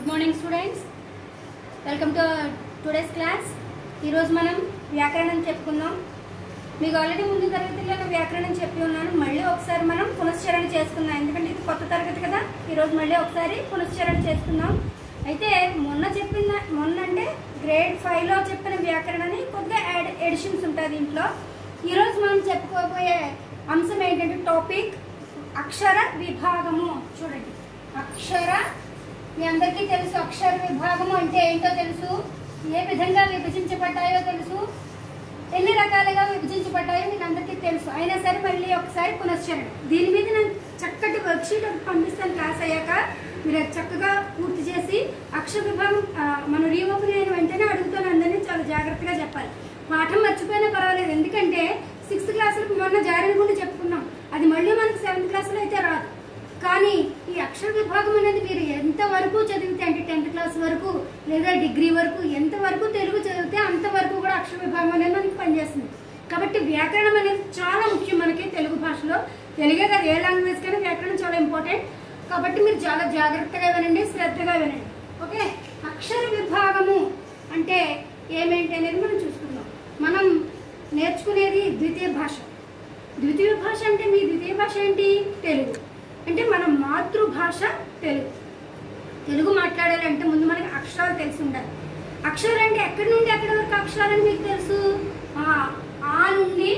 Good morning students welcome to today's class ఈరోజు మనం వ్యాకరణం చెప్పుకుందాం మీకు ఆల్రెడీ ముందు తరగతిలో నేను వ్యాకరణం చెప్పి ఉన్నాను మళ్ళీ ఒకసారి మనం పునశ్చరణ చేసుకుందాం ఎందుకంటే ఇది కొత్త తరగతి కదా ఈరోజు మళ్ళీ ఒకసారి పునశ్చరణ చేసుకుందాం అయితే మొన్న చెప్పిన మొన్న అంటే గ్రేడ్ ఫైవ్లో చెప్పిన వ్యాకరణని కొద్దిగా యాడ్ ఎడిషన్స్ ఉంటుంది దీంట్లో ఈరోజు మనం చెప్పుకోబోయే అంశం ఏంటంటే టాపిక్ అక్షర విభాగము చూడండి అక్షర మీ అందరికీ తెలుసు అక్షర విభాగము అంటే ఏంటో తెలుసు ఏ విధంగా విభజించబడ్డాయో తెలుసు ఎన్ని రకాలుగా విభజించబడ్డాయో మీకు అందరికీ తెలుసు అయినా సరే మళ్ళీ ఒకసారి పునశ్చరణ దీని మీద నేను చక్కటి వర్క్షీట్ ఒకటి పంపిస్తాను క్లాస్ అయ్యాక మీరు అది చక్కగా పూర్తి చేసి అక్షర విభాగం ఆ, మనం రీఓపెన్ అయిన వెంటనే అడుగుతాను అందరినీ చాలా జాగ్రత్తగా చెప్పాలి పాఠం మర్చిపోయినా పర్వాలేదు ఎందుకంటే సిక్స్త్ క్లాసులకు మొన్న జారిన గుండి చెప్పుకున్నాం అది మళ్ళీ మనకి సెవెంత్ క్లాస్లో అయితే రాదు కానీ ఈ అక్షర విభాగం అనేది మీరు ఎంత వరకు చదివితే అంటే టెన్త్ క్లాస్ వరకు లేదా డిగ్రీ వరకు ఎంత వరకు తెలుగు చదివితే అంతవరకు కూడా అక్షర విభాగం అనేది మనకి పనిచేస్తుంది కాబట్టి వ్యాకరణం అనేది చాలా ముఖ్యం మనకి తెలుగు భాషలో తెలుగే కాదు ఏ లాంగ్వేజ్ కైనా వ్యాకరణం చాలా ఇంపార్టెంట్ కాబట్టి మీరు చాలా జాగ్రత్తగా వినండి శ్రద్ధగా వినండి ఓకే అక్షర విభాగము అంటే ఏమేంటి అనేది మనం చూసుకుందాం మనం నేర్చుకునేది ద్వితీయ భాష ద్వితీయ భాష అంటే మీ ద్వితీయ భాష ఏంటి తెలుగు అంటే మన మాతృభాష తెలుగు తెలుగు మాట్లాడాలంటే ముందు మనకి అక్షరాలు తెలిసి ఉండాలి అక్షరాలు అంటే ఎక్కడి నుండి ఎక్కడి వరకు అక్షరాలని మీకు తెలుసు ఆ, ఆ నుండి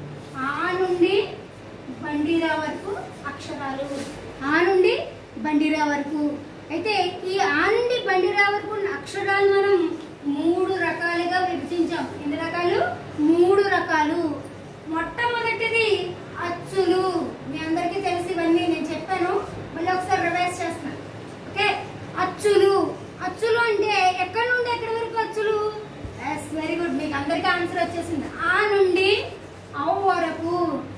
ఆ నుండి బండిరా వరకు అక్షరాలు ఆ నుండి బండిరా వరకు అయితే ఈ ఆ నుండి బండిరా వరకు ఉన్న అక్షరాలు మనం మూడు రకాలుగా విభజించాం ఎన్ని రకాలు మూడు రకాలు మొట్టమొదటిది అచ్చులు మీ అందరికీ తెలిసి ఇవన్నీ నేను చెప్పాను మళ్ళీ ఒకసారి రివైజ్ చేస్తున్నాను ఓకే అచ్చులు అచ్చులు అంటే ఎక్కడి నుండి ఎక్కడి వరకు అచ్చులు ఎస్ వెరీ గుడ్ మీకు అందరికీ ఆన్సర్ వచ్చేసింది ఆ నుండి అవ్ వరకు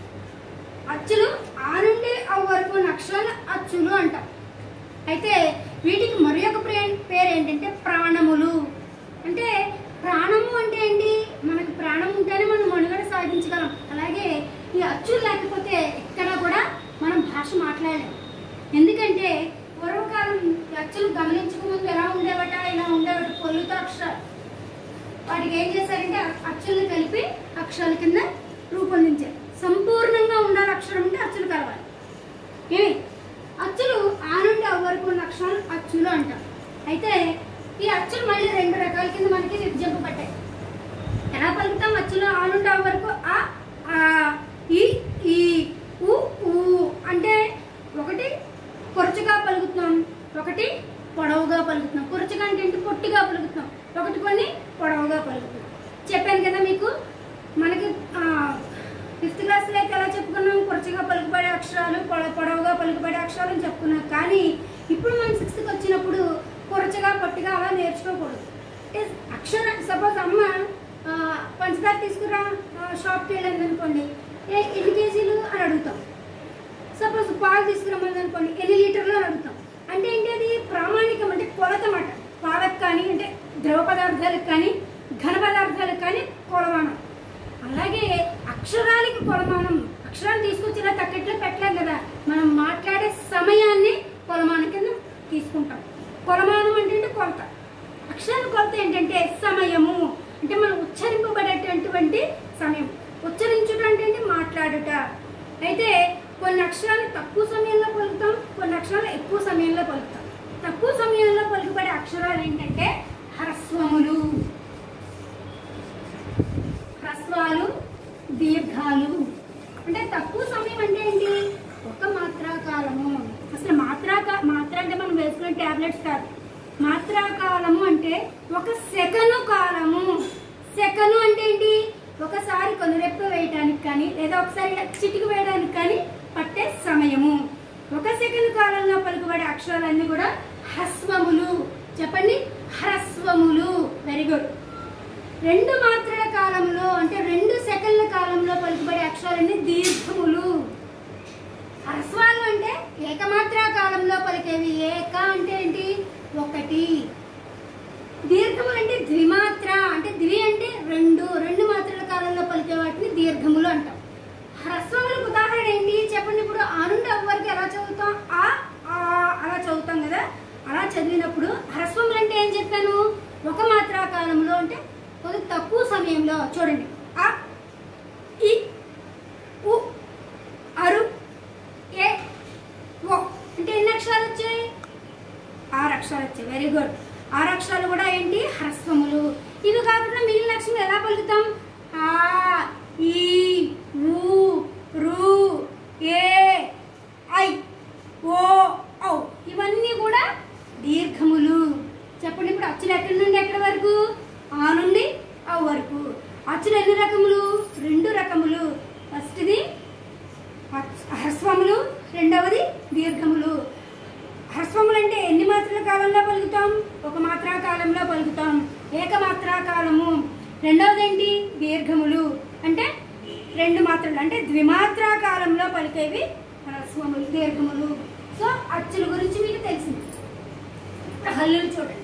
అచ్చులు ఆ నుండి అవ్ వరకు ఉన్న అక్షరాలు అచ్చులు అంటాం అయితే వీటికి మరి ఒక పేరు ఏంటంటే ప్రాణములు అంటే ప్రాణము అంటే ఏంటి మనకి ప్రాణం ఉంటేనే మనం మనుగడ సాధించగలం అలాగే ఈ అచ్చులు లేకపోతే ఎక్కడ కూడా మనం భాష మాట్లాడలేం ఎందుకంటే పూర్వకాలం ఈ అచ్చులు గమనించక ముందు ఎలా ఉండేవట ఇలా ఉండేవట పొల్లుతో అక్షరాలు వాటికి ఏం చేశారంటే అచ్చుల్ని కలిపి అక్షరాల కింద రూపొందించారు సంపూర్ణంగా ఉండాలి అక్షరం అంటే అచ్చులు కలవాలి ఏమి అచ్చులు ఆ నుండి అవ్వ వరకు ఉన్న అక్షరాలు అచ్చులు అంటాం అయితే ఈ అచ్చులు మళ్ళీ రెండు రకాల కింద మనకి విభజింపబడ్డాయి ఎలా పలుకుతాం అచ్చులు ఆ నుండి అవ్వ వరకు ఆ ఆ ఈ ఈ ఉ ఊ అంటే ఒకటి కొరచుగా పలుకుతున్నాం ఒకటి పొడవుగా పలుకుతున్నాం కొరచుగా అంటే ఏంటి పొట్టిగా పలుకుతున్నాం ఒకటి కొన్ని పొడవుగా పలుకుతున్నాం చెప్పాను కదా మీకు మనకి ఫిఫ్త్ క్లాస్లో అయితే ఎలా చెప్పుకున్నాం కొరచుగా పలుకుబడే అక్షరాలు పొడ- పొడవుగా పలుకుబడే అక్షరాలు అని చెప్పుకున్నాం కానీ ఇప్పుడు మనం సిక్స్త్కి వచ్చినప్పుడు కొరచగా పొట్టిగా అలా నేర్చుకోకూడదు అంటే అక్షరం సపోజ్ అమ్మ ఆ, పంచదార తీసుకురా ఆ, షాప్కి వెళ్ళింది అనుకోండి ఏ ఎన్ని కేజీలు అని అడుగుతాం సపోజ్ పాలు తీసుకురమ్మని అనుకోండి ఎన్ని లీటర్లు అని అడుగుతాం అంటే ఏంటి అది ప్రామాణికం అంటే కొలత మాట పాలకు కానీ అంటే ద్రవ పదార్థాలకు కానీ ఘన పదార్థాలకు కానీ కొలమానం అలాగే అక్షరాలకి కొలమానం అక్షరాలు తీసుకొచ్చి ఇలా తగ్గట్లో పెట్టలేం కదా మనం మాట్లాడే సమయాన్ని కొలమానం కింద తీసుకుంటాం కొలమానం అంటే ఏంటి కొలత అక్షరాల కొలత ఏంటంటే సమయము అంటే మనం ఉచ్చరింపబడేటటువంటి సమయం ఉచ్చరించుట అంటే ఏంటి మాట్లాడుట అయితే కొన్ని అక్షరాలు తక్కువ సమయంలో పలుకుతాం కొన్ని అక్షరాలు ఎక్కువ సమయంలో పలుకుతాం తక్కువ సమయంలో పలుకుబడే అక్షరాలు ఏంటంటే హ్రస్వములు హ్రస్వాలు దీర్ఘాలు అంటే తక్కువ సమయం అంటే ఏంటి ఒక మాత్రా కాలము అసలు మాత్రా కా- మాత్ర అంటే మనం వేసుకునే టాబ్లెట్స్ కాదు మాత్రా కాలము అంటే ఒక సెకను కాలము సెకను అంటే ఏంటి ఒకసారి కొనురెప్ప వేయడానికి కానీ లేదా ఒకసారి ఇలా చిటికి వేయడానికి కానీ పట్టే సమయము ఒక సెకండ్ కాలంలో పలుకుబడే అక్షరాలన్నీ కూడా హ్రస్వములు చెప్పండి హ్రస్వములు వెరీ గుడ్ రెండు మాత్రల కాలంలో అంటే రెండు సెకండ్ల కాలంలో పలుకుబడే అక్షరాలన్నీ దీర్ఘములు హ్రస్వాలు అంటే ఏకమాత్రా కాలంలో పలికేవి ఏక అంటే ఏంటి ఒకటి దీర్ఘములు అంటే ద్విమాత్ర అంటే ద్వి అంటే రెండు రెండు మాత్రల కాలంలో పలికే వాటిని దీర్ఘములు అంటాం హ్రస్వములకు ఉదాహరణ ఏంటి చెప్పండి ఇప్పుడు ఆ నుండి అవ్వ వరకు ఎలా చదువుతాం ఆ ఆ అలా చదువుతాం కదా అలా చదివినప్పుడు హ్రస్వములు అంటే ఏం చెప్పాను ఒక మాత్రా కాలంలో అంటే కొద్ది తక్కువ సమయంలో చూడండి ఆ ఈ ఉ అరు ఏ ఓ అంటే ఎన్ని అక్షరాలు వచ్చాయి ఆరు అక్షరాలు వచ్చాయి వెరీ గుడ్ ఆరు అక్షరాలు కూడా ఏంటి హ్రస్వములు ఇవి కాకుండా మిగిలిన అక్షరం ఎలా పలుకుతాం ఆ ఈ ఊ రు ఏ ఐ ఓ ఔ ఇవన్నీ కూడా దీర్ఘములు చెప్పండి ఇప్పుడు అచ్చులు ఎక్కడి నుండి ఎక్కడి వరకు ఆ నుండి ఆ వరకు అచ్చులు ఎన్ని రకములు రెండు రకములు ఫస్ట్ది హ్రస్వములు రెండవది దీర్ఘములు హ్రస్వములు అంటే ఎన్ని మాత్రల కాలంలో పలుకుతాం ఒక మాత్రా కాలంలో పలుకుతాం ఏకమాత్రా కాలము రెండవది ఏంటి దీర్ఘములు అంటే రెండు మాత్రలు అంటే ద్విమాత్రా కాలంలో పలికేవి హ్రస్వములు దీర్ఘములు సో అచ్చుల గురించి మీకు తెలిసింది ఇప్పుడు హల్లులు చూడండి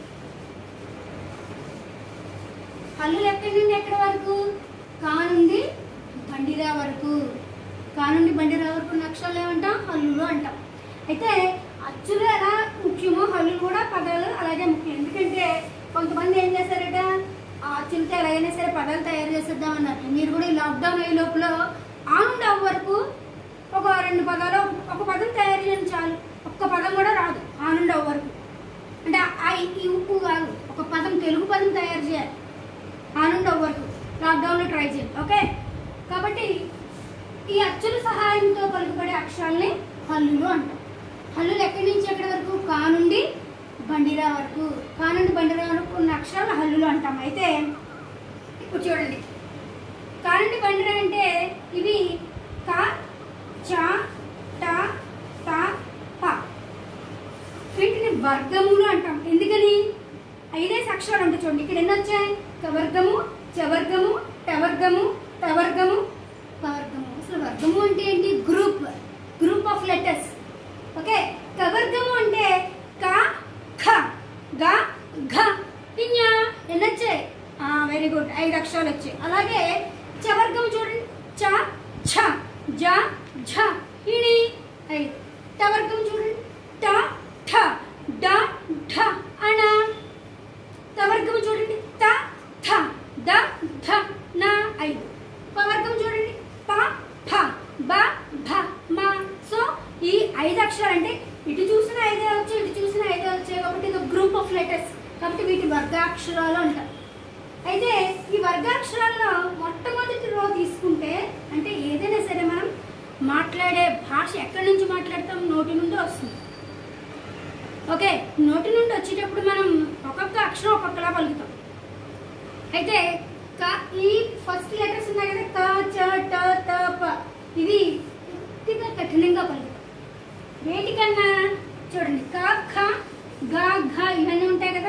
హల్లులు ఎక్కడి నుండి ఎక్కడి వరకు కా నుండి బండిరా వరకు కా నుండి బండిరా వరకు ఉన్న అక్షరాలు ఏమంటాం హల్లులు అంటాం అయితే అచ్చులు ఎలా ముఖ్యమో హల్లులు కూడా పదాలు అలాగే ముఖ్యం ఎందుకంటే కొంతమంది ఏం చేశారట ఆ అచ్చులతో ఎలాగైనా సరే పదాలు తయారు చేసేద్దామన్నారు మీరు కూడా ఈ లాక్డౌన్ అయ్యే లోపల ఆ నుండి అవ్వ వరకు ఒక రెండు పదాలు ఒక పదం తయారు చేయండి చాలు ఒక్క పదం కూడా రాదు ఆ నుండి అవ్వ వరకు అంటే ఆ ఈ ఈ ఉప్పు కాదు ఒక పదం తెలుగు పదం తయారు చేయాలి ఆ నుండి అవ్వ వరకు లాక్డౌన్లో ట్రై చేయండి ఓకే కాబట్టి ఈ అచ్చుల సహాయంతో పలుకుబడే అక్షరాల్ని హల్లులు అంటాం హల్లులు ఎక్కడి నుంచి ఎక్కడి వరకు కా నుండి బండిరా వరకు కా నుండి బండిరా వరకు ఉన్న అక్షరాలు హల్లులు అంటాం అయితే ఇప్పుడు చూడండి కా నుండి బండిరా అంటే ఇవి కా చ ట త ప వీటిని వర్గములు అంటాం ఎందుకని ఐదేసి అక్షరాలు ఉంటాయి చూడండి ఇక్కడ ఎన్ని వచ్చాయి కవర్గము చవర్గము టవర్గము టవర్గము పవర్గము అసలు వర్గము అంటే ఏంటి group group of letters okay కవర్గము అంటే క ఖ గ ఘ పిన్య ఎన్ని వచ్చాయి వెరీ గుడ్ ఐదు అక్షరాలు వచ్చాయి అలాగే చవర్గము చూడండి చ ఛ జ ఝ ఇని ఐదు టవర్గం చూడండి ట ఠ డ ఢ అణ తవర్గం చూడండి త థ ద ధ న ఐదు పవర్గం చూడండి ప ఫ బ భ మ సో ఈ ఐదు అక్షరాలు అంటే ఇటు చూసిన ఐదే వచ్చాయి ఇటు చూసిన ఐదే వచ్చాయి కాబట్టి ఇది గ్రూప్ ఆఫ్ లెటర్స్ కాబట్టి వీటి వర్గాక్షరాలు అంటారు అయితే ఈ వర్గాక్షరాల్లో మొట్టమొదటి రో తీసుకుంటే అంటే ఏదైనా సరే మనం మాట్లాడే భాష ఎక్కడి నుంచి మాట్లాడతాం నోటి నుండి వస్తుంది ఓకే నోటి నుండి వచ్చేటప్పుడు మనం ఒక్కొక్క అక్షరం ఒక్కొక్కలా పలుకుతాం అయితే క ఈ ఫస్ట్ లెటర్స్ ఉన్నాయి కదా క చ ట త ప ఇవి పూర్తిగా కఠినంగా పలుకుతాం వేటికన్నా చూడండి క ఖ గ ఘ ఇవన్నీ ఉంటాయి కదా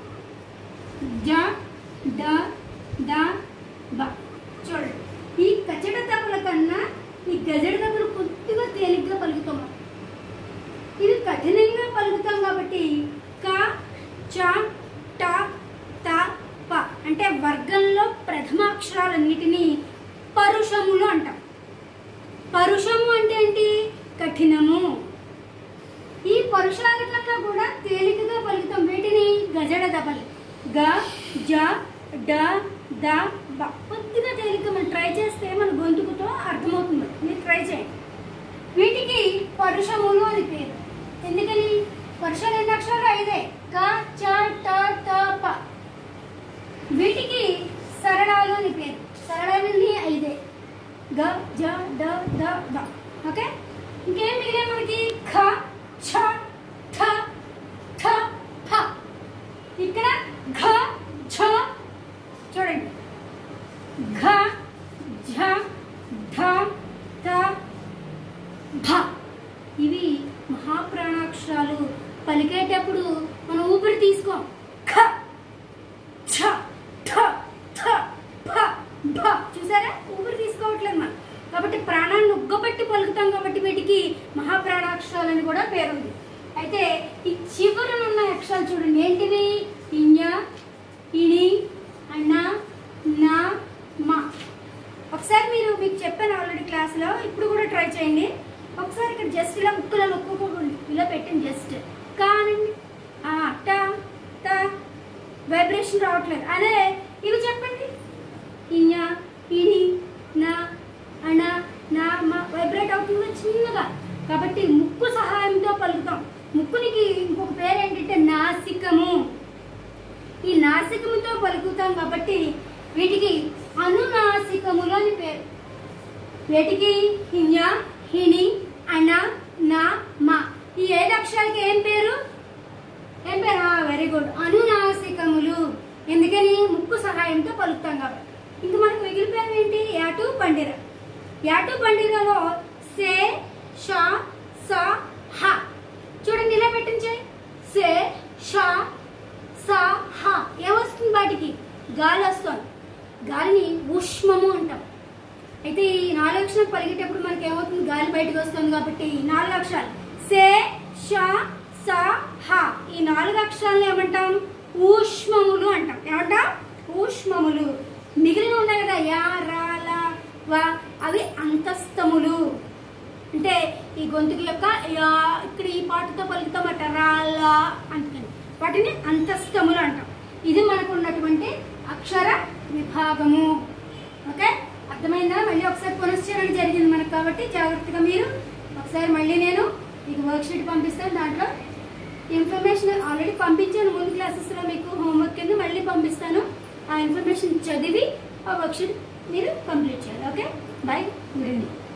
జ డ ద బ చూడండి ఈ కచడ తప్పుల కన్నా ఈ గజడ తప్పులు కొద్దిగా తేలిగ్గా పలుకుతాం మనం. ఇవి కఠినంగా పలుకుతాం కాబట్టి క చ ట త ప అంటే వర్గంలో ప్రథమాక్షరాలన్నిటినీ పరుషములు అంటాం పరుషము అంటే ఏంటి కఠినము ఈ పరుషాల కన్నా కూడా తేలికగా పలుకుతాం వీటిని గజడ దబలు గ జ డ ద బ కొద్దిగా తేలిక మనం ట్రై చేస్తే మన గొంతుకుతో అర్థమవుతుంది మీరు ట్రై చేయండి వీటికి పరుషములు అని పేరు ఎందుకని పరుషాలు ఎన్ని అక్షరాలు ఐదే క చ ట త ప వీటికి సరళాలు అని పేరు సరళాలన్నీ ఐదే గ జ డ ద బ ఓకే ఇంకేం మిగిలే మనకి ఖ ఛ ఠ ఠ ఫ ఇక్కడ ఘ ఝ చూడండి ఘ ఝ ఢ త భ ఇవి మహాప్రాణాక్షరాలు పలికేటప్పుడు మనం ఊపిరి తీసుకోం ఖ ఛ ఠ థ ఫ భ చూసారా ఊపిరి తీసుకోవట్లేదు మనం కాబట్టి ప్రాణాన్ని ఉగ్గబెట్టి పలుకుతాం కాబట్టి వీటికి మహాప్రాణాక్షరాలు అని కూడా పేరుంది అయితే ఈ చివరన ఉన్న అక్షరాలు చూడండి ఏంటివి ఇඤ ఇని అన్న నా మా ఒకసారి మీరు మీకు చెప్పాను ఆల్రెడీ క్లాస్లో ఇప్పుడు కూడా ట్రై చేయండి ఒకసారి ఇక్కడ జస్ట్ ఇలా ముక్కులో నొక్కుకోకండి ఇలా పెట్టండి జస్ట్ కానండి ఆ, వైబ్రేషన్ రావట్లేదు అదే ఇవి చెప్పండి ఇñ ఇని నా అణ నా మా వైబ్రేట్ అవుతుంది చిన్నగా కాబట్టి ముక్కు సహాయంతో పలుకుతాం ముక్కునికి ఇంకొక పేరు ఏంటంటే నాసికము ఈ నాసికముతో పలుకుతాం కాబట్టి వీటికి అనునాసికములు అని పేరు వీటికి హిņ హిని అణ నా మా ఈ ఐదు అక్షరాలకి ఏం పేరు ఏం పేరు వెరీ గుడ్ అనునాసికములు ఎందుకని ముక్కు సహాయంతో పలుకుతాం కాబట్టి ఇంక మనకు మిగిలిపోయిన ఏంటి యాటు పండిర యాటు పండిరలో సే షా సా హ చూడండి ఇలా పెట్టించండి సే షా సా హ ఏమొస్తుంది వాటికి గాలి వస్తుంది గాలిని ఉష్మము అంటాం అయితే ఈ నాలుగు అక్షరాలు పలిగేటప్పుడు మనకి ఏమవుతుంది గాలి బయటకు వస్తుంది కాబట్టి ఈ నాలుగు అక్షరాలు సే ష స హ ఈ నాలుగు అక్షరాలను ఏమంటాం ఊష్మములు అంటాం ఏమంటాం ఊష్మములు మిగిలిన ఉన్నాయి కదా యా రా లా వా అవి అంతస్తములు అంటే ఈ గొంతుకు యొక్క యా ఇక్కడ ఈ పాటతో పలుకుతామట రా లా అంటుంది వాటిని అంతస్తములు అంటాం ఇది మనకు ఉన్నటువంటి అక్షర విభాగము ఓకే అర్థమైందా మళ్ళీ ఒకసారి పునశ్చరణ జరిగింది మనకు కాబట్టి జాగ్రత్తగా మీరు ఒకసారి మళ్ళీ నేను మీకు వర్క్ షీట్ పంపిస్తాను దాంట్లో ఇన్ఫర్మేషన్ ఆల్రెడీ పంపించాను ముందు క్లాసెస్లో మీకు హోంవర్క్ కింద మళ్ళీ పంపిస్తాను ఆ ఇన్ఫర్మేషన్ చదివి ఆ వర్క్ షీట్ మీరు కంప్లీట్ చేయాలి ఓకే బై గుడ్ ఈవినింగ్